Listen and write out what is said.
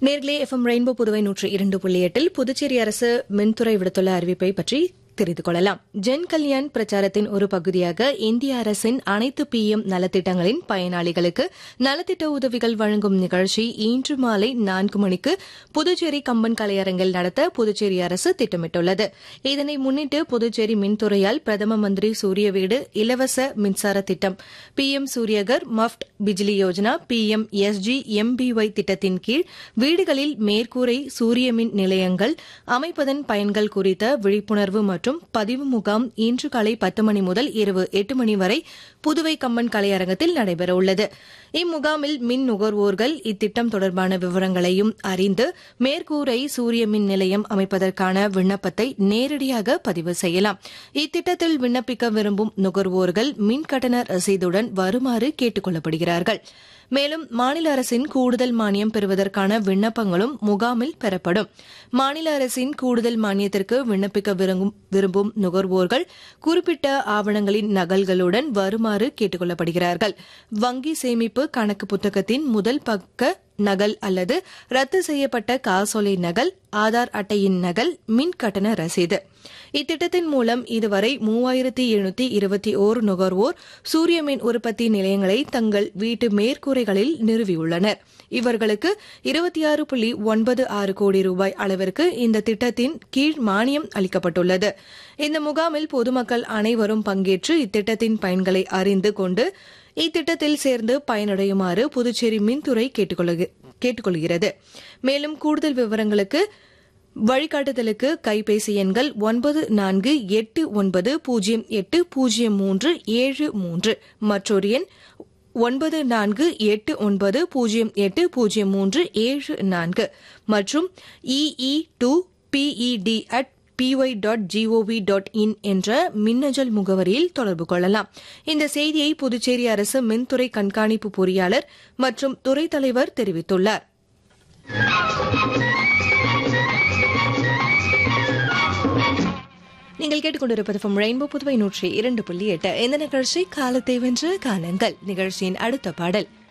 நேர்களே FM rainbow Puduvai நூற்றி இரண்டு புள்ளி எட்டில் புதுச்சேரி அரசு மின்துறை விடுத்துள்ள அறிவிப்பை பற்றி தெரிந்து கொள்ளலாம் ஜென் கல்யாண் பிரச்சாரத்தின் ஒரு பகுதியாக இந்திய அரசின் அனைத்து பி எம் நலத்திட்டங்களின் பயனாளிகளுக்கு நலத்திட்ட உதவிகள் வழங்கும் நிகழ்ச்சி இன்று மாலை நான்கு மணிக்கு புதுச்சேரி கம்பன் கலையரங்கில் நடத்த புதுச்சேரி அரசு திட்டமிட்டுள்ளது இதனை முன்னிட்டு புதுச்சேரி மின்துறையால் பிரதம மந்திரி சூரிய வீடு இலவச மின்சார திட்டம் P M Suryaghar Muft Bijli Yojana P M SG MBY திட்டத்தின் கீழ் வீடுகளில் மேற்கூரை சூரிய மின் நிலையங்கள் அமைப்பதன் பயன்கள் குறித்த விழிப்புணர்வு மற்றும் பதிவு முகாம் இன்று காலை பத்து மணி முதல் இரவு எட்டு மணி வரை புதுவை கம்பன் கலையரங்கத்தில் நடைபெறவுள்ளது இம்முகாமில் மின் நுகர்வோர்கள் இத்திட்டம் தொடர்பான விவரங்களையும் அறிந்து மேற்கூரை சூரிய மின் நிலையம் அமைப்பதற்கான விண்ணப்பத்தை நேரடியாக பதிவு செய்யலாம் இத்திட்டத்தில் விண்ணப்பிக்க விரும்பும் நுகர்வோர்கள் மின் கட்டண ரசீதுடன் வருமாறு கேட்டுக் கொள்ளப்படுகிறார்கள் மேலும் மாநில அரசின் கூடுதல் மானியம் பெறுவதற்கான விண்ணப்பங்களும் முகாமில் பெறப்படும் மாநில அரசின் கூடுதல் மானியத்திற்கு விண்ணப்பிக்க விரும்பும் விரும்பும் நுகர்வோர்கள் குறிப்பிட்ட ஆவணங்களின் நகல்களுடன் வருமாறு கேட்டுக் கொள்ளப்படுகிறார்கள் வங்கி சேமிப்பு கணக்கு புத்தகத்தின் முதல் பக்க நகல் அல்லது ரத்து செய்யப்பட்ட காசோலை நகல் ஆதார் அட்டையின் நகல் மின் கட்டண ரசீது இத்திட்டத்தின் மூலம் இதுவரை மூவாயிரத்தி எழுநூத்தி இருபத்தி ஓரு நுகர்வோர் சூரிய மின் உற்பத்தி நிலையங்களை தங்கள் வீட்டு மேற்கூரைகளில் நிறுவியுள்ளனர் இவர்களுக்கு இருபத்தி ஆறு புள்ளி ஒன்பது ஆறு கோடி ரூபாய் அளவிற்கு இந்த திட்டத்தின் கீழ் மானியம் அளிக்கப்பட்டுள்ளது இந்த முகாமில் பொதுமக்கள் அனைவரும் பங்கேற்று இத்திட்டத்தின் பயன்களை அறிந்து கொண்டு இத்திட்டத்தில் சேர்ந்து பயனடையுமாறு புதுச்சேரி மின்துறை கேட்டுக்கொள்கிறது மேலும் கூடுதல் விவரங்களுக்கு வழிகாட்டுதலுக்கு கைபேசி எண்கள் ஒன்பது நான்கு எட்டு ஒன்பது பூஜ்ஜியம் எட்டு பூஜ்ஜியம் மூன்று ஏழு மூன்று மற்றொரு எண் ஒன்பது நான்கு எட்டு ஒன்பது பூஜ்ஜியம் எட்டு பூஜ்ஜியம் மூன்று ஏழு நான்கு மற்றும் EE two PED at PY dot GOV dot in என்ற மின்னஞ்சல் முகவரியில் தொடர்பு கொள்ளலாம் இந்த செய்தியை புதுச்சேரி அரசு மின்துறை கண்காணிப்பு பொறியாளர் மற்றும் துறை தலைவர் தெரிவித்துள்ளார் நீங்கள் கேட்டுக்கொண்டிருப்பது ஃப்ரம் ரெயின்போ புதுவை நூற்றி இரண்டு புள்ளி எட்டு இந்த நிகழ்ச்சி காலத்தை வென்று காலங்கள் நிகழ்ச்சியின் அடுத்த பாடல்